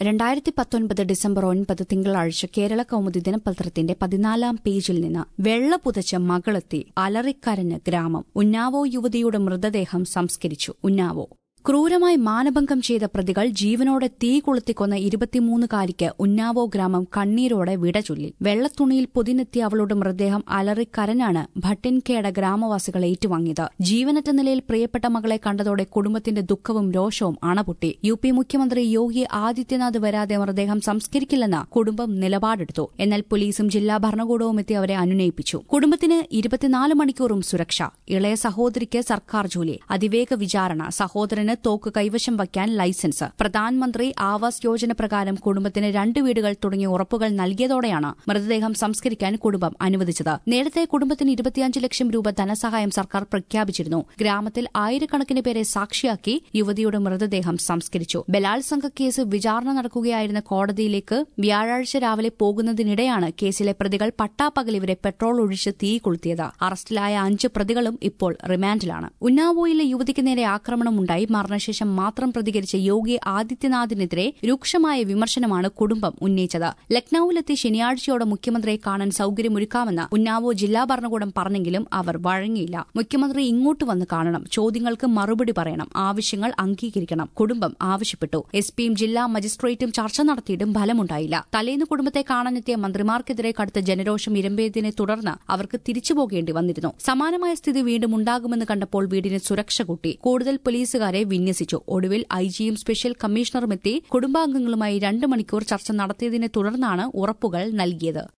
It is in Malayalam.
രണ്ടായിരത്തി പത്തൊൻപത് ഡിസംബർ ഒൻപത് തിങ്കളാഴ്ച കേരള കൗമുദി ദിനപത്രത്തിന്റെ പതിനാലാം പേജിൽ നിന്ന് വെള്ള പുതച്ച മകളെത്തി അലറിക്കരഞ്ഞ് ഗ്രാമം ഉന്നാവോ യുവതിയുടെ മൃതദേഹം സംസ്കരിച്ചു ഉന്നാവോ ക്രൂരമായി മാനഭംഗം ചെയ്ത പ്രതികൾ ജീവനോടെ തീ കൊളുത്തിക്കൊന്ന ഇരുപത്തിമൂന്നുകാരിക്ക് ഉന്നാവോ ഗ്രാമം കണ്ണീരോടെ വിട ചൊല്ലി വെള്ളത്തുണിയിൽ പൊതിനെത്തിയ അവളുടെ മൃതദേഹം അലറിക്കരഞ്ഞാണ് ഭട്ടിൻകേട ഗ്രാമവാസികൾ ഏറ്റുവാങ്ങിയത് ജീവനറ്റ നിലയിൽ പ്രിയപ്പെട്ട മകളെ കണ്ടതോടെ കുടുംബത്തിന്റെ ദുഃഖവും രോഷവും അണപൊട്ടി യു പി മുഖ്യമന്ത്രി യോഗി ആദിത്യനാഥ് വരാതെ മൃതദേഹം സംസ്കരിക്കില്ലെന്ന് കുടുംബം നിലപാടെടുത്തു എന്നാൽ പോലീസും ജില്ലാ ഭരണകൂടവും എത്തി അവരെ അനുനയിപ്പിച്ചു കുടുംബത്തിന് ഇരുപത്തിനാല് മണിക്കൂറും സുരക്ഷ ഇളയ സഹോദരിക്ക് സർക്കാർ ജോലി അതിവേഗ വിചാരണ സഹോദരന് തോക്ക് കൈവശം വയ്ക്കാൻ ലൈസൻസ് പ്രധാനമന്ത്രി ആവാസ് യോജന പ്രകാരം കുടുംബത്തിന് രണ്ട് വീടുകൾ തുടങ്ങിയ ഉറപ്പുകൾ നൽകിയതോടെയാണ് മൃതദേഹം സംസ്കരിക്കാൻ കുടുംബം അനുവദിച്ചത് നേരത്തെ കുടുംബത്തിന് ഇരുപത്തിയഞ്ച് ലക്ഷം രൂപ ധനസഹായം സർക്കാർ പ്രഖ്യാപിച്ചിരുന്നു ഗ്രാമത്തിൽ ആയിരക്കണക്കിന് പേരെ സാക്ഷിയാക്കി യുവതിയുടെ മൃതദേഹം സംസ്കരിച്ചു ബലാത്സംഗ കേസ് വിചാരണ നടക്കുകയായിരുന്ന കോടതിയിലേക്ക് വ്യാഴാഴ്ച രാവിലെ പോകുന്നതിനിടെയാണ് കേസിലെ പ്രതികൾ പട്ടാപ്പകൽ ഇവരെ പെട്രോൾ ഒഴിച്ച് തീ കൊളുത്തിയത് അറസ്റ്റിലായ അഞ്ച് പ്രതികളും ഇപ്പോൾ റിമാൻഡിലാണ് ഉന്നാവോയിലെ യുവതിക്ക് നേരെ ആക്രമണമുണ്ടായി മരണശേഷം മാത്രം പ്രതികരിച്ച യോഗി ആദിത്യനാഥിനെതിരെ രൂക്ഷമായ വിമർശനമാണ് കുടുംബം ഉന്നയിച്ചത് ലക്നൌവിലെത്തി ശനിയാഴ്ചയോടെ മുഖ്യമന്ത്രിയെ കാണാൻ സൌകര്യമൊരുക്കാമെന്ന് ഉന്നാവോ ജില്ലാ ഭരണകൂടം പറഞ്ഞെങ്കിലും അവർ വഴങ്ങിയില്ല മുഖ്യമന്ത്രി ഇങ്ങോട്ട് വന്ന് കാണണം ചോദ്യങ്ങൾക്ക് മറുപടി പറയണം ആവശ്യങ്ങൾ അംഗീകരിക്കണം കുടുംബം ആവശ്യപ്പെട്ടു എസ് പിയും ജില്ലാ മജിസ്ട്രേറ്റും ചർച്ച നടത്തിയിട്ടും ഫലമുണ്ടായില്ല തലേന്ന് കുടുംബത്തെ കാണാനെത്തിയ മന്ത്രിമാർക്കെതിരെ കടുത്ത ജനരോഷം ഇരമ്പേതിനെ തുടർന്ന് അവർക്ക് തിരിച്ചുപോകേണ്ടി വന്നിരുന്നു സമാനമായ സ്ഥിതി വീണ്ടും ഉണ്ടാകുമെന്ന് കണ്ടപ്പോൾ വീടിന് സുരക്ഷ കൂട്ടി കൂടുതൽ പോലീസുകാരെ വിന്യസിച്ചു ഒടുവിൽ ഐജിയും സ്പെഷ്യൽ കമ്മീഷണറുമെത്തി കുടുംബാംഗങ്ങളുമായി രണ്ട് മണിക്കൂർ ചർച്ച നടത്തിയതിനെ തുടർന്നാണ് ഉറപ്പുകൾ നൽകിയത്